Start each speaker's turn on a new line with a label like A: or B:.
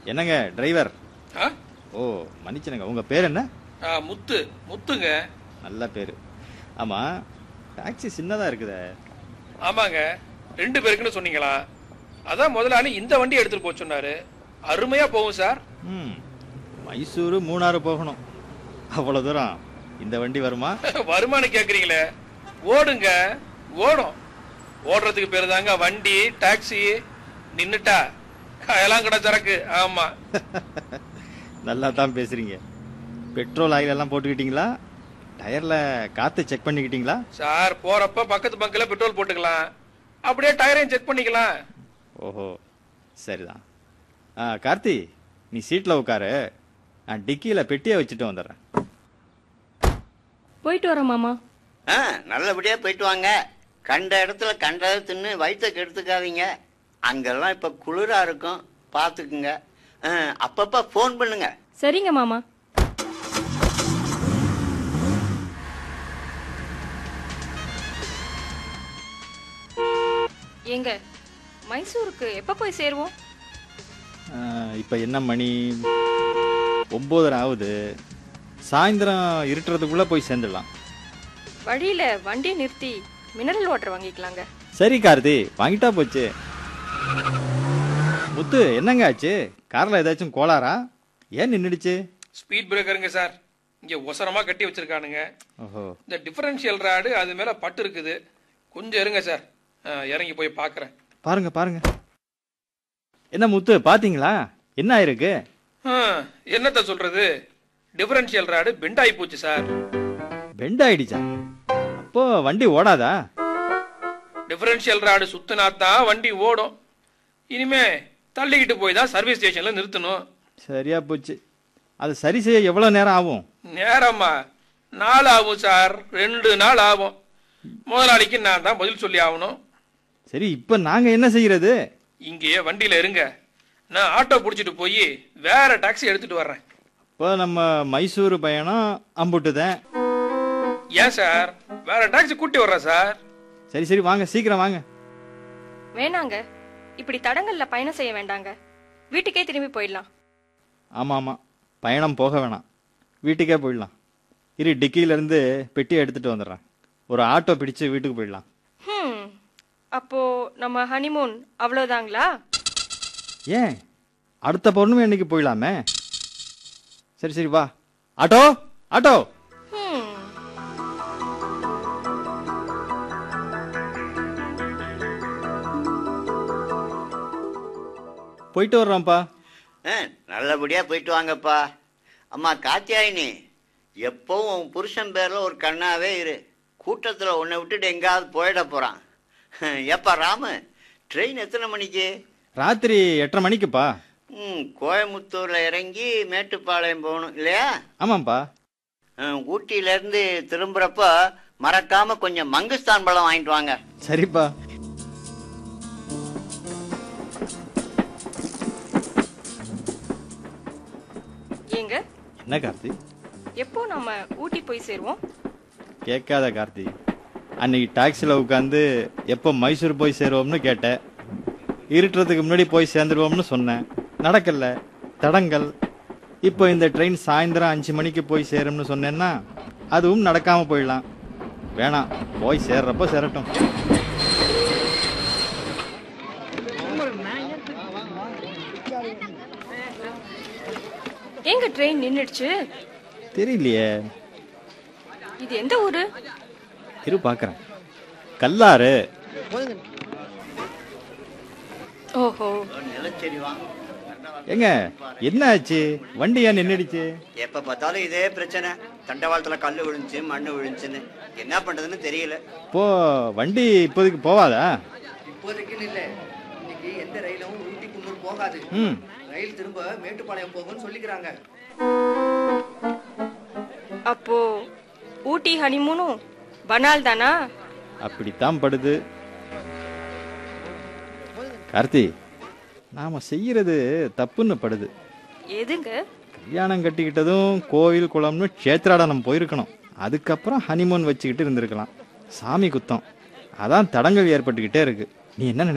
A: என்னங்க டிரைவர்
B: ஆ?
A: ஓ மன்னிச்சனுங்க உங்க பேர் என்ன
B: ஆ, முத்து முத்துங்க
A: நல்ல பேரு ஆமா டாக்ஸி சின்னதா இருக்குதே
B: ஆமாங்க ரெண்டு பேருக்குன்னு சொன்னீங்களா அதான் முதலாளி இந்த வண்டி எடுத்துட்டு போக சொன்னாரு அருமையா போகும் சார்
A: ம் மைசூரு மூணாறு போகணும் அவ்வளவு தூரம் இந்த வண்டி வருமா
B: வருமானம் கேக்குறீங்களே ஓடுங்க ஓடும் ஓடுறதுக்கு பேரு தாங்க வண்டி டாக்ஸி நின்னுட்டா எல்லாம் கடை சரக்கு ஆமா
A: நல்லா தான் பேசுறீங்க பெட்ரோல் ஆயில் எல்லாம் போட்டுக்கிட்டீங்களா டயர்ல காத்து செக் பண்ணிக்கிட்டீங்களா
B: சார் போறப்ப பக்கத்து பங்க்ல பெட்ரோல் போட்டுக்கலாம் அப்படியே டயரையும் செக் பண்ணிக்கலாம்
A: ஓஹோ சரிதான் ஆ கார்த்தி நீ சீட்ல உட்காரு நான் டிக்கியில பெட்டியை வச்சுட்டு வந்துடுறேன்
C: போயிட்டு வரோம் மாமா
D: ஆ நல்லபடியா போயிட்டு வாங்க கண்ட இடத்துல கண்டதை தின்னு வயிற்ற கெடுத்துக்காதீங்க அங்கெல்லாம் இப்ப குளிரா இருக்கும் பார்த்துக்குங்க ஆ, அப்பப்ப ஃபோன் பண்ணுங்க
C: சரிங்க மாமா ஏங்க மைசூருக்கு எப்ப போய் சேருவோம்
A: ஆ, இப்ப என்ன மணி ஒன்பதரை ஆகுது சாயந்தரம் இருட்டுறதுக்குள்ள போய் சேர்ந்துடலாம்
C: வழியில வண்டியை நிறுத்தி மினரல் வாட்டர் வாங்கிக்கலாங்க
A: சரி கார்த்தி வாங்கிட்டா போச்சு முத்து என்னங்க ஆச்சு கார்ல ஏதாச்சும் கோளாரா ஏன் நின்னுடுச்சு
B: ஸ்பீட் பிரேக்கருங்க சார் இங்க ஒசரமா கட்டி வச்சிருக்கானுங்க
A: ஓஹோ
B: இந்த டிஃபரன்ஷியல் ராடு அது மேல பட்டு இருக்குது கொஞ்சம் இருங்க சார் ஆ, இறங்கி போய் பார்க்கறேன்
A: பாருங்க பாருங்க என்ன முத்து பாத்தீங்களா என்ன ஆயிருக்கு
B: ஆ, என்னத்த சொல்றது டிஃபரன்ஷியல் ராடு பெண்ட் ஆகி போச்சு சார்
A: பெண்ட் ஆயிடுச்சா அப்போ வண்டி ஓடாதா
B: டிஃபரன்ஷியல் ராடு சுத்தினா தான் வண்டி ஓடும் இனிமே தள்ளிக்கிட்டு போய் தான் சர்வீஸ் ஸ்டேஷன்ல நிறுத்தணும்
A: சரியா போச்சு அது சரி செய்ய எவ்வளவு நேரம் ஆகும்
B: நேரமா நாள் ஆகும் சார் ரெண்டு நாள் ஆகும் முதலாளிக்கு நான் தான் பதில் சொல்லி ஆகணும்
A: சரி இப்ப நாங்க என்ன செய்யறது
B: இங்கேயே வண்டியில இருங்க நான் ஆட்டோ பிடிச்சிட்டு போய் வேற டாக்ஸி எடுத்துட்டு வர்றேன்
A: இப்போ நம்ம மைசூர் பயணம் அம்புட்டுதேன்
B: ஏன் சார் வேற டாக்ஸி கூட்டி வர்றேன் சார்
A: சரி சரி வாங்க சீக்கிரம் வாங்க
C: வேணாங்க இப்படி தடங்கள்ல பயணம் செய்ய வேண்டாங்க வீட்டுக்கே திரும்பி போயிடலாம்
A: ஆமா ஆமா பயணம் போக வேணாம் வீட்டுக்கே போயிடலாம் இரு டிக்கியில இருந்து பெட்டியை எடுத்துட்டு வந்துடுறேன் ஒரு ஆட்டோ பிடிச்சு வீட்டுக்கு போயிடலாம்
C: ஹம் அப்போ நம்ம ஹனிமூன் அவ்வளோதாங்களா
A: ஏன் அடுத்த பௌர்ணமி அன்னைக்கு போயிடலாமே சரி சரி வா ஆட்டோ ஆட்டோ
C: ஹம்
A: போயிட்டு வர்றோம்ப்பா
D: ஆ, நல்லபடியா போயிட்டு வாங்கப்பா அம்மா காத்தியாயினி எப்பவும் உன் புருஷன் பேர்ல ஒரு கண்ணாவே இரு கூட்டத்துல உன்னை விட்டுட்டு எங்காவது போயிட போறான் ஏப்பா ராமு ட்ரெயின் எத்தனை மணிக்கு
A: ராத்திரி எட்டரை மணிக்குப்பா
D: ம் கோயம்புத்தூர்ல இறங்கி மேட்டுப்பாளையம் போகணும் இல்லையா
A: ஆமாம்ப்பா
D: ஆ, ஊட்டியில இருந்து திரும்புறப்ப மறக்காம கொஞ்சம் மங்குஸ்தான் பழம் வாங்கிட்டு வாங்க
A: சரிப்பா
C: ஏங்க
A: என்ன கார்த்தி
C: எப்போ நம்ம ஊட்டி போய் சேருவோம்
A: கேட்காத கார்த்தி அன்னைக்கு டாக்ஸியில் உட்காந்து எப்போ மைசூர் போய் சேருவோம்னு கேட்டேன் இருட்டுறதுக்கு முன்னாடி போய் சேர்ந்துருவோம்னு சொன்னேன் நடக்கல தடங்கல் இப்போ இந்த ட்ரெயின் சாயந்தரம் அஞ்சு மணிக்கு போய் சேரும்னு சொன்னேன்னா அதுவும் நடக்காம போயிடலாம் வேணாம் போய் சேர்றப்போ சேரட்டும்
C: ஏங்க ட்ரெயின் நின்றுடுச்சு
A: தெரியலையே
C: இது எந்த ஊரு
A: இரு பார்க்குறேன் கல்லாறு
C: ஓஹோ
D: நிலச்சேரி வாங்க
A: ஏங்க என்ன ஆச்சு வண்டி ஏன் நின்றுடுச்சு
D: எப்ப பார்த்தாலும் இதே பிரச்சனை தண்டவாளத்துல கல்லு விழுந்துச்சு மண்ணு விழுந்துச்சுன்னு என்ன பண்றதுன்னு தெரியல
A: இப்போ வண்டி இப்போதைக்கு போவாதா
E: இப்போதைக்குன்னு இல்ல இன்னைக்கு எந்த ரயிலும் ஊட்டி குன்னூர் போகாது
A: ம்
E: ரயில் திரும்ப மேட்டுப்பாளையம் போகும்னு சொல்லிக்கிறாங்க
C: அப்போ ஊட்டி ஹனிமூனும் பனால் தானா
A: அப்படித்தான் படுது கார்த்தி நாம செய்யறது தப்புன்னு படுது
C: எதுங்க
A: கல்யாணம் கட்டிக்கிட்டதும் கோவில் குளம்னு க்ஷேத்ராடனம் போயிருக்கணும் அதுக்கப்புறம் ஹனிமூன் வச்சுக்கிட்டு இருந்திருக்கலாம் சாமி குத்தம் அதான் தடங்கள் ஏற்பட்டுக்கிட்டே இருக்கு நீ என்ன நினை-